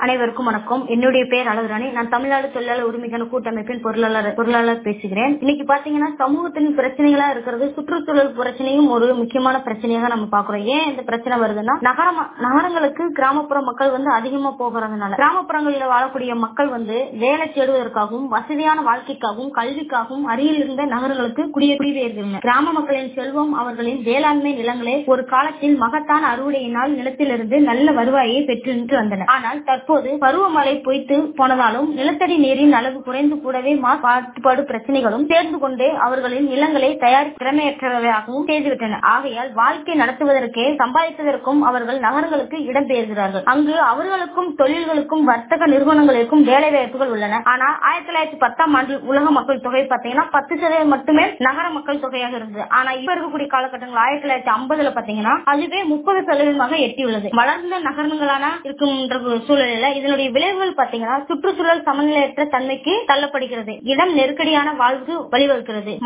அனைவருக்கும் வணக்கம் என்னுடைய பெயர் அழகுராணி நான் தமிழ்நாடு தொழிலாளர் உரிமைக்கான கூட்டமைப்பின் பொருளாளர் பொருளாளர் பேசுகிறேன் இன்னைக்கு பாத்தீங்கன்னா சமூகத்தின் பிரச்சனைகளா இருக்கிறது சுற்றுச்சூழல் பிரச்சனையும் ஒரு முக்கியமான பிரச்சனையாக நம்ம பாக்குறோம் ஏன் இந்த பிரச்சனை வருதுன்னா நகரம் நகரங்களுக்கு கிராமப்புற மக்கள் வந்து அதிகமா போகிறதுனால கிராமப்புறங்களில் வாழக்கூடிய மக்கள் வந்து வேலை தேடுவதற்காகவும் வசதியான வாழ்க்கைக்காகவும் கல்விக்காகவும் அருகில் இருந்த நகரங்களுக்கு குடியே குடிபெயர்கிறாங்க கிராம மக்களின் செல்வம் அவர்களின் வேளாண்மை நிலங்களே ஒரு காலத்தில் மகத்தான அறுவடையினால் நிலத்திலிருந்து நல்ல வருவாயை பெற்று வந்தன ஆனால் தற்போது பருவமழை பொய்த்து போனதாலும் நிலத்தடி நீரின் அளவு குறைந்து கூடவே மாசுபாடு பிரச்சனைகளும் சேர்ந்து கொண்டே அவர்களின் நிலங்களை தயார் திறமையற்றவையாகவும் செய்துவிட்டன ஆகையால் வாழ்க்கை நடத்துவதற்கே சம்பாதிப்பதற்கும் அவர்கள் நகரங்களுக்கு இடம்பெயர்கிறார்கள் அங்கு அவர்களுக்கும் தொழில்களுக்கும் வர்த்தக நிறுவனங்களுக்கும் வேலை வாய்ப்புகள் உள்ளன ஆனால் ஆயிரத்தி தொள்ளாயிரத்தி பத்தாம் ஆண்டு உலக மக்கள் தொகை பார்த்தீங்கன்னா பத்து சதவீதம் மட்டுமே நகர மக்கள் தொகையாக இருந்தது ஆனா இப்ப இருக்கக்கூடிய காலகட்டங்கள் ஆயிரத்தி தொள்ளாயிரத்தி ஐம்பதுல பாத்தீங்கன்னா அதுவே முப்பது சதவீதமாக எட்டியுள்ளது வளர்ந்த நகரங்களான இருக்கும் சூழலில் இதனுடைய விளைவுகள் பாத்தீங்கன்னா சுற்றுச்சூழல் சமநிலையற்ற தன்மைக்கு தள்ளப்படுகிறது இடம் நெருக்கடியான வாழ்வுக்கு வழிவகுக்கிறது